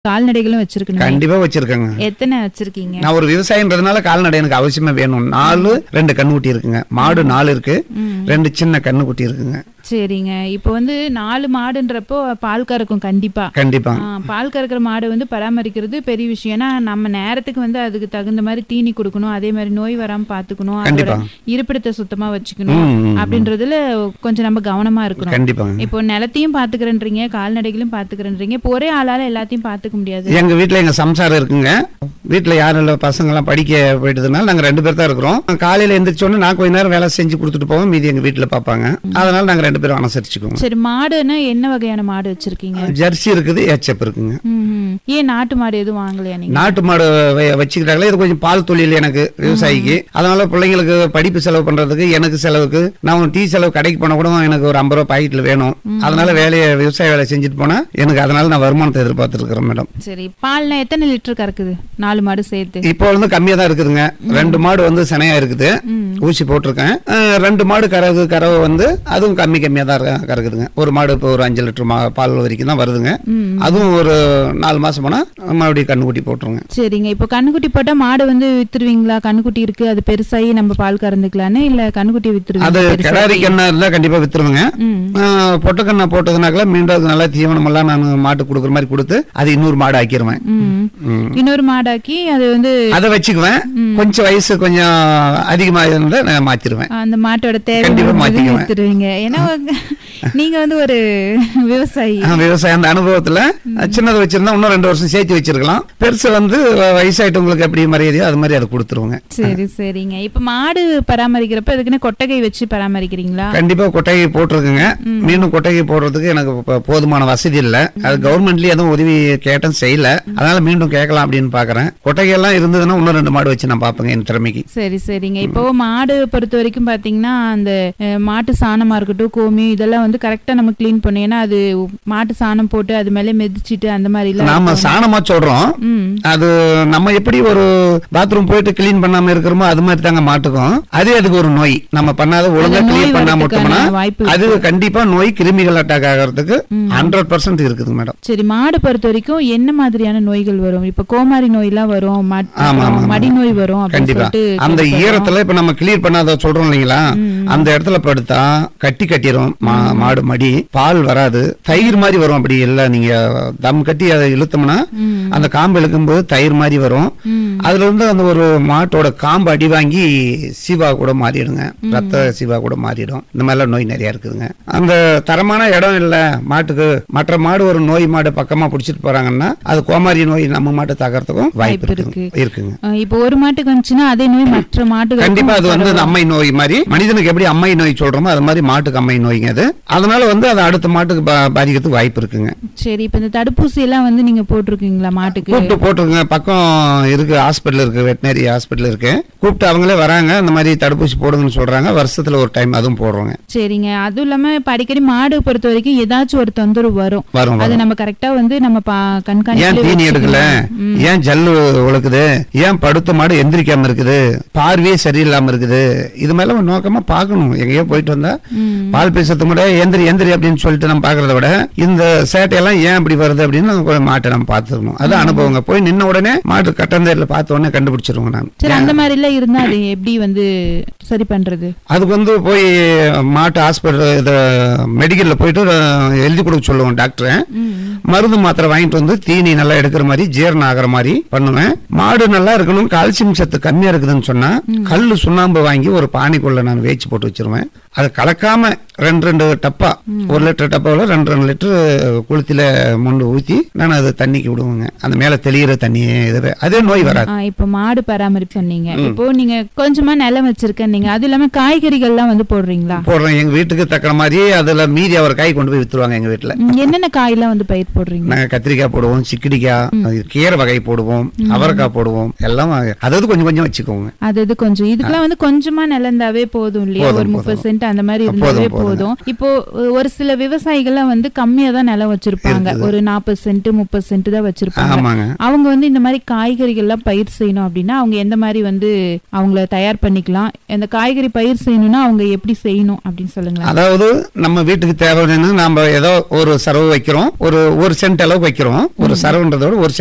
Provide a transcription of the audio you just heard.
கால்நடைகளும் வச்சிருக்கணும் கண்டிப்பா வச்சிருக்கேங்க எத்தனை வச்சிருக்கீங்க நான் ஒரு விவசாயன்றதுனால கால்நடை எனக்கு அவசியமா வேணும் நாலு ரெண்டு கண்ணுக்குட்டி இருக்குங்க மாடு நாலு இருக்கு ரெண்டு சின்ன கண்ணுக்குட்டி இருக்குங்க சரிங்க இப்போ வந்து நாலு மாடுன்றப்போ பால் கறக்கும் கண்டிப்பா கண்டிப்பா ஆ, பால் கறக்கிற மாடு வந்து பராமரிக்கிறது பெரிய விஷயம் ஏன்னா நம்ம நேரத்துக்கு வந்து அதுக்கு தகுந்த மாதிரி தீனி கொடுக்கணும் அதே மாதிரி நோய் வராம பாத்துக்கணும் அதோட கண்டிப்பா. இருப்பிடத்தை சுத்தமா வச்சுக்கணும் ம், ம், அப்படின்றதுல கொஞ்சம் நம்ம கவனமா இருக்கணும் கண்டிப்பாங்க இப்போ நிலத்தையும் பாத்துக்கிறேன்றீங்க கால்நடைகளையும் பாத்துக்கிறேன்றீங்க இப்போ ஒரே ஆளால எல்லாத்தையும் பாத்துக்க முடியாது எங்க வீட்ல எங்க சம்சாரம் இருக்குங்க வீட்ல யாரும் இல்ல பசங்க எல்லாம் படிக்க போயிட்டதுனால நாங்க ரெண்டு பேர் தான் இருக்கிறோம் காலையில எந்திரிச்சோன்னு நான் கொஞ்ச நேரம் வேலை செஞ்சு கொடுத்துட்டு போவோம் மீதி எங்க வீட்ல பாப்பாங்க அதனால நாங்க ரெண்டு பேரும் அனுசரிச்சுக்குவோம் சரி மாடுன்னா என்ன வகையான மாடு வச்சிருக்கீங்க ஜெர்சி இருக்குது ஏச்சப் இருக்குங்க ம், ம். ஏன் நாட்டு மாடு எதுவும் வாங்கலையா நீங்க நாட்டு மாடு வ- வச்சுக்கிட்டாங்களே இது கொஞ்சம் பால் தொழில் எனக்கு விவசாயிக்கு அதனால பிள்ளைங்களுக்கு படிப்பு செலவு பண்றதுக்கு எனக்கு செலவுக்கு நான் டீ செலவு கடைக்கு போனா கூட எனக்கு ஒரு ஐம்பது ரூபாய் பாக்கெட்ல வேணும் அதனால வேலையை விவசாய வேலை செஞ்சுட்டு போனா எனக்கு அதனால நான் வருமானத்தை எதிர்பார்த்துட்டு இருக்கிறேன் மேடம் சரி பால்னா எத்தனை லிட்டர் கறக்குது நாலு மாடு சேர்த்து இப்போ வந்து கம்மியா தான் இருக்குதுங்க ரெண்டு மாடு வந்து சினையா இருக்குது ம். ஊசி போட்டிருக்கேன் அஹ், ரெண்டு மாடு கறகு கறவை வந்து அதுவும் கம்மி கம்மியா தான் இருக்கு- கறக்குதுங்க ஒரு மாடு இப்போ ஒரு அஞ்சு லிட்டர் மா- பால் வரைக்கும் தான் வருதுங்க ம். அதுவும் ஒரு நாலு மாசம் போனா மறுபடியும் கண்ணுக்குட்டி போட்டுருங்க சரிங்க இப்போ கண்ணுக்குட்டி போட்டா மாடு வந்து வித்துருவீங்களா கண்ணுக்குட்டி இருக்கு அது பெருசாகி நம்ம பால் கறந்துக்கலான்னு இல்ல கண்ணுக்குட்டி அது வித்துருவீங்க கிடாரி கண்ணா இருந்தா கண்டிப்பா வித்துருவேங்க ம் ஆஹ் பொட்டக்கண்ணா போட்டதுனாக்கல மீண்டும் அதுக்கு நல்லா தீவனம் எல்லாம் நான் மாட்டு கொடுக்குற மாதிரி கொடுத்து அது இன்னொரு மாடு ஆக்கிருவேன் ம் ம். இன்னொரு மாடாக்கி அது வந்து அதை வச்சுக்குவேன் கொஞ்சம் வயசு கொஞ்சம் அதிகமா இருந்தா நான் மாத்திருவேன் அந்த மாட்டோட தேவை கண்டிப்பா முடிஞ்சதும் மாத்திக்குவேன். வித்துருவீங்க ஏன்னா உங்க- நீங்க வந்து ஒரு விவசாயி ஆஹ் விவசாயம் அந்த அனுபவத்துல சின்னதை வச்சிருந்தா இன்னும் ரெண்டு வருஷம் சேர்த்து வச்சிருக்கலாம் பெருசு வந்து வ- வயசாயிட்டவங்களுக்கு எப்படி மரியாதையோ அது மாதிரி அதை கொடுத்துருவோங்க சரி சரிங்க இப்ப மாடு பராமரிக்கிறப்ப அதுக்குன்னு கொட்டகை வச்சு பராமரிக்கிறீங்களா கண்டிப்பா கொட்டகை போட்டிருக்குங்க மீண்டும் கொட்டகை போடுறதுக்கு எனக்கு ப- போதுமான வசதி இல்ல அது கவர்மெண்ட்லயே எதுவும் உதவி கேட்டேன் செய்யல அதனால மீண்டும் கேட்கலாம் அப்படின்னு பாக்குறேன் கொட்டகை எல்லாம் இருந்ததுன்னா இன்னும் ரெண்டு மாடு வச்சு நான் பாப்பேங்க என் திறமைக்கு சரி சரிங்க இப்போ மாடு பொறுத்த வரைக்கும் பாத்தீங்கன்னா அந்த அஹ், மாட்டு சாணமா இருக்கட்டும் கோமி இதெல்லாம் வந்து கரெக்டா நம்ம க்ளீன் பண்ணணும் ஏன்னா அது மாட்டு சாணம் போட்டு அது மேல மிதிச்சிட்டு அந்த மாதிரி எல்லாம் நாம இருக்கும். சாணமா சொல்றோம் ம் அது நம்ம எப்படி ஒரு பாத்ரூம் போயிட்டு கிளீன் பண்ணாம இருக்கிறோமோ அது மாதிரி தாங்க மாட்டுக்கும் அதே அதுக்கு ஒரு நோய் நம்ம பண்ணாத ஒழுங்கா அது நோய் கிளீன் பண்ணாம வரதுக்கான விட்டோம்னா வாய்ப்பு அது கண்டிப்பா நோய் கிருமிகள் அட்டாக் ஆகிறதுக்கு ஹண்ட்ரட் பர்சன்ட் இருக்குது மேடம் சரி மாடு பொறுத்த வரைக்கும் என்ன மாதிரியான நோய்கள் வரும் இப்ப கோமாரி நோயெல்லாம் வரும் மட்- ஆமா, ஆமா, ஆமா. மடி நோய் வரும் அப்படின்னு கண்டிப்பா சொல்லிட்டு அந்த கேள்விப்படுறோம். ஈரத்துல இப்ப நம்ம கிளியர் பண்ணாத சொல்றோம் இல்லைங்களா அந்த இடத்துல படுத்தா கட்டி கட்டிரும் மா- மாடு மடி பால் வராது தயிர் மாதிரி வரும் அப்படி இல்ல நீங்க தம் கட்டி அதை இழுத்தோம்னா ம். அந்த காம்பு இழுக்கும்போது தயிர் மாதிரி வரும் ம். அதுல இருந்து அந்த ஒரு மாட்டோட காம்பு அடி வாங்கி சீவா கூட மாறிடுங்க ரத்த சீவா கூட மாறிடும் இந்த மாதிரிலாம் நோய் நிறைய இருக்குதுங்க அந்த தரமான இடம் இல்ல மாட்டுக்கு மற்ற மாடு ஒரு நோய் மாடு பக்கமா புடிச்சிட்டு போறாங்கன்னா அது கோமாரி நோய் நம்ம மாட்டை தாக்கறதுக்கும் வாய்ப்பு வாய்ப்பு இருக்குங்க இருக்குங்க அஹ், இப்போ ஒரு மாட்டுக்கு வந்துச்சுன்னா அதே நோய் மற்ற மாட்டுக்கு கண்டிப்பா அது வந்து அந்த அம்மை நோய் மாதிரி மனிதனுக்கு எப்படி அம்மை நோய் சொல்றோமோ அது மாதிரி மாட்டுக்கு அம்மை நோய்ங்க அது அதனால வந்து அது அடுத்த மாட்டுக்கு பா- பாதிக்கிறதுக்கு வாய்ப்பு இருக்குங்க சரி இப்ப இந்த தடுப்பூசி எல்லாம் வந்து நீங்க போட்டிருக்கீங்களா மாட்டுக்கு கூப்பிட்டு போட்டுருங்க பக்கம் இருக்கு ஹாஸ்பிட்டல் இருக்கு வெட்டினரி ஹாஸ்பிட்டல் இருக்கு கூப்பிட்டு அவங்களே வராங்க இந்த மாதிரி தடுப்பூசி போடுங்கன்னு சொல்றாங்க வருஷத்துல ஒரு டைம் அதுவும் போடுறோங்க சரிங்க அதுவும் இல்லாம இப்ப அடிக்கடி மாடு பொறுத்த வரைக்கும் ஏதாச்சும் ஒரு தொந்தரவு வரும் வரும் அது வரும் நம்ம கரெக்டா வந்து நம்ம பா- ஏன் கண்காணிப்புல தீனி எடுக்கல வச்சுக்கணும். ம். ஏன் ஜல்லு உழுக்குது ஏன் படுத்த மாடு எந்திரிக்காம இருக்குது பார்வையே சரியில்லாம இருக்குது இது மேல ஒரு நோக்கமா பார்க்கணும் எங்கேயோ போயிட்டு வந்தா ம். பால் பேசுறது கூட எந்திரி எந்திரி அப்படின்னு சொல்லிட்டு நம்ம பாக்குறத விட இந்த சேட்டையெல்லாம் ஏன் இப்படி வருது அப்படின்னு நம்ம போய் மாட்டை நம்ம பார்த்துக்கணும் அது அனுபவங்க போய் நின்ன உடனே மாட்டு கட்டந்தேர்ல பார்த்த உடனே கண்டுபிடிச்சிருவோங்க நான் சரி அந்த மாதிரி எல்லாம் இருந்தா அது எப்படி வந்து சரி பண்றது அதுக்கு வந்து போய் மாட்டு ஹாஸ்பிட்டல் இதை மெடிக்கல்ல போயிட்டு அஹ், எழுதி கொடுக்க சொல்லுவோம் டாக்டர் ம். மருந்து மாத்திரை வாங்கிட்டு வந்து தீனி நல்லா எடுக்கிற மாதிரி ஜீரணம் ஆகிற மாதிரி பண்ணுவேன் மாடு நல்லா இருக்கணும் கால்சியம் சத்து கம்மியா இருக்குதுன்னு சொன்னா கல்லு சுண்ணாம்பு வாங்கி ஒரு பானைக்குள்ள நான் வேச்சு போட்டு வச்சிருவேன் அது கலக்காம ரெண்டு ரெண்டு டப்பா ஒரு லிட்டர் டப்பாவில் ரெண்டு ரெண்டு லிட்டர் குளத்தில முண்டு ஊத்தி நான் அதை தண்ணிக்கு விடுவேங்க அந்த மேல தெளிகிற தண்ணியே இதுவே அதே நோய் வராது ஆ, இப்ப மாடு பராமரிப்பு சொன்னீங்க இப்போ நீங்க கொஞ்சமா நிலம் வச்சிருக்கேன் நீங்க அது இல்லாம காய்கறிகள்லாம் வந்து போடுறீங்களா போடுறேன் எங்க வீட்டுக்கு தக்கிற மாதிரி அதுல மீதி அவர் காய் கொண்டு போய் வித்துருவாங்க எங்க வீட்டுல ம், என்னென்ன காயெல்லாம் வந்து பயிர் போடுறீங்க நாங்க கத்திரிக்காய் போடுவோம் சிக்கடிக்காய் கீரை வகை போடுவோம் அவரைக்காய் போடுவோம் எல்லாம் அதாவது கொஞ்சம் கொஞ்சம் வச்சுக்கோங்க அது இது கொஞ்சம் இதுக்கெல்லாம் வந்து கொஞ்சமா நிலந்தாவே போதும் இல்லையா போதும், ஒரு முப்பது போதும். சென்ட் சென்ட் அந்த மாதிரி இருந்தாலே போதும், போதும் இப்போ அஹ், ஒரு சில விவசாயிகள்லாம் வந்து கம்மியா தான் நிலம் வச்சிருப்பாங்க ஒரு நாற்பது சென்ட் முப்பது சென்ட் தான் வச்சிருப்பாங்க ஆமாங்க அவங்க வந்து இந்த மாதிரி காய்கறிகள்லாம் பயிர் செய்யணும் அப்படின்னா அவங்க எந்த மாதிரி வந்து அவங்கள தயார் பண்ணிக்கலாம் அந்த காய்கறி பயிர் செய்யணும்னா அவங்க எப்படி செய்யணும் அப்படின்னு சொல்லுங்களேன் அதாவது நம்ம வீட்டுக்கு தேவைன்னா நம்ம ஏதோ ஒரு சரவு வைக்கிறோம் ஒரு ஒரு சென்ட் அளவு வைக்கிறோம் ஒரு சரவுன்றதோட ஒரு